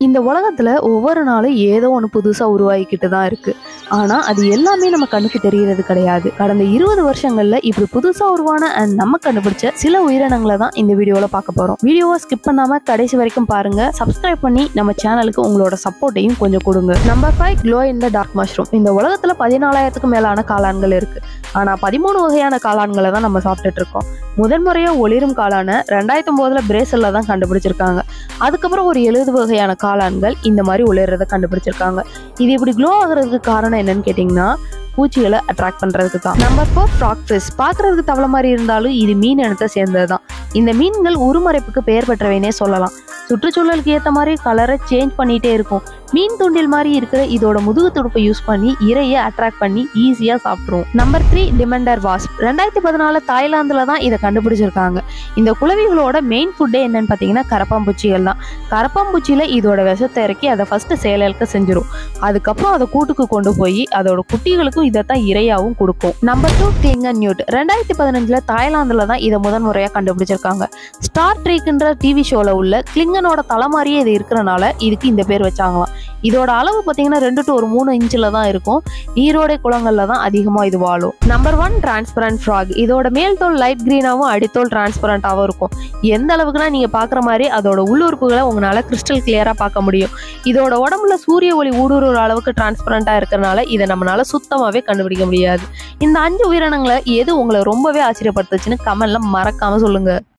இந்த உலகத்துல ஒவ்வொரு நாளும் ஏதோ ஒன்று புதுசா உருவாகிக்கிட்டு தான் இருக்கு ஆனா அது எல்லாமே நம்ம கண்ணுக்கு தெரியறது கிடையாது கடந்த இருபது வருஷங்கள்ல இப்படி புதுசா உருவான and நம்ம கண்டுபிடிச்ச சில உயிரினங்களை தான் இந்த வீடியோல பார்க்க போறோம் வீடியோவை ஸ்கிப் பண்ணாம கடைசி வரைக்கும் பாருங்க சப்ஸ்கிரைப் பண்ணி நம்ம சேனலுக்கு உங்களோட சப்போர்ட்டையும் கொஞ்சம் கொடுங்க number five glow in the dark mushroom இந்த உலகத்துல பதினாலாயிரத்துக்கு மேலான காளான்கள் இருக்கு ஆனா பதிமூணு வகையான காளான்களை தான் நம்ம சாப்பிட்டுட்டு இருக்கோம் முதன்முறையா ஒளிரும் காளான ரெண்டாயிரத்தி ஒன்பதுல பிரேசில்ல தான் கண்டுபிடிச்சிருக்காங்க அதுக்கப்புறம் ஒரு எழுபது வகையான காளான்கள் இந்த மாதிரி ஒளிர்றதை கண்டுபிடிச்சிருக்காங்க இது இப்படி க்ளோ ஆகுறதுக்கு காரணம் என்னன்னு கேட்டிங்கன்னா பூச்சிகளை அட்ராக்ட் பண்றதுக்கு தான் நம்பர் ஃபோர் ஃப்ராக் ஃபிஷ் பார்க்கறதுக்கு தவளை மாதிரி இருந்தாலும் இது மீன் இனத்தை சேர்ந்தது தான் இந்த மீன்கள் உருமறைப்புக்கு பெயர் பெற்றவைனே சொல்லலாம் சுற்றுச்சூழலுக்கு ஏற்ற மாதிரி கலரை சேஞ்ச் பண்ணிட்டே இருக்கும் மீன் தூண்டில் மாதிரி இருக்கிற இதோட முதுகு துடுப்பை யூஸ் பண்ணி இரையை அட்ராக்ட் பண்ணி ஈஸியாக சாப்பிட்ருவோம் நம்பர் த்ரீ டிமெண்டர் வாஸ்ப் ரெண்டாயிரத்தி பதினாலு தாய்லாந்தில் தான் இதை கண்டுபிடிச்சிருக்காங்க இந்த குளவிகளோட மெயின் ஃபுட்டே என்னன்னு பார்த்தீங்கன்னா கரப்பாம்பூச்சிகள் தான் கரப்பாம்பூச்சியில் இதோட விஷத்தை இறக்கி அதை ஃபர்ஸ்ட் செயலுக்க செஞ்சிரும் அதுக்கப்புறம் அதை கூட்டுக்கு கொண்டு போய் அதோட குட்டிகளுக்கும் இதைத்தான் இரையாவும் கொடுக்கும் நம்பர் டூ கிளிங்கன் நியூட் ரெண்டாயிரத்தி பதினஞ்சுல தாய்லாந்துல தான் இதை முதன் முறையா கண்டுபிடிச்சிருக்காங்க ஸ்டார் ட்ரீக்ன்ற டிவி ஷோல உள்ள கிளிங்கனோட தலை மாதிரியே இது இருக்கிறனால இதுக்கு இந்த பேர் வச்சாங்களாம் இதோட அளவு பார்த்தீங்கன்னா ரெண்டு டு ஒரு மூணு இன்ச்சில் தான் இருக்கும் ஈரோடை குளங்கள்ல தான் அதிகமாக இது வாழும் நம்பர் ஒன் டிரான்ஸ்பரண்ட் ஃப்ராக் இதோட மேல் தோல் லைட் கிரீனாகவும் அடித்தோல் டிரான்ஸ்பரண்டாகவும் இருக்கும் எந்த அளவுக்குனா நீங்கள் பார்க்குற மாதிரி அதோட உள்ளுறுப்புகளை உங்களால் கிறிஸ்டல் கிளியராக பார்க்க முடியும் இதோட உடம்புல சூரிய ஒளி ஊடுருவ அளவுக்கு டிரான்ஸ்பரண்டாக இருக்கிறனால இதை நம்மளால சுத்தமாகவே கண்டுபிடிக்க முடியாது இந்த அஞ்சு உயிரினங்களை எது உங்களை ரொம்பவே ஆச்சரியப்படுத்துச்சுன்னு கமெண்ட்ல மறக்காம சொல்லுங்க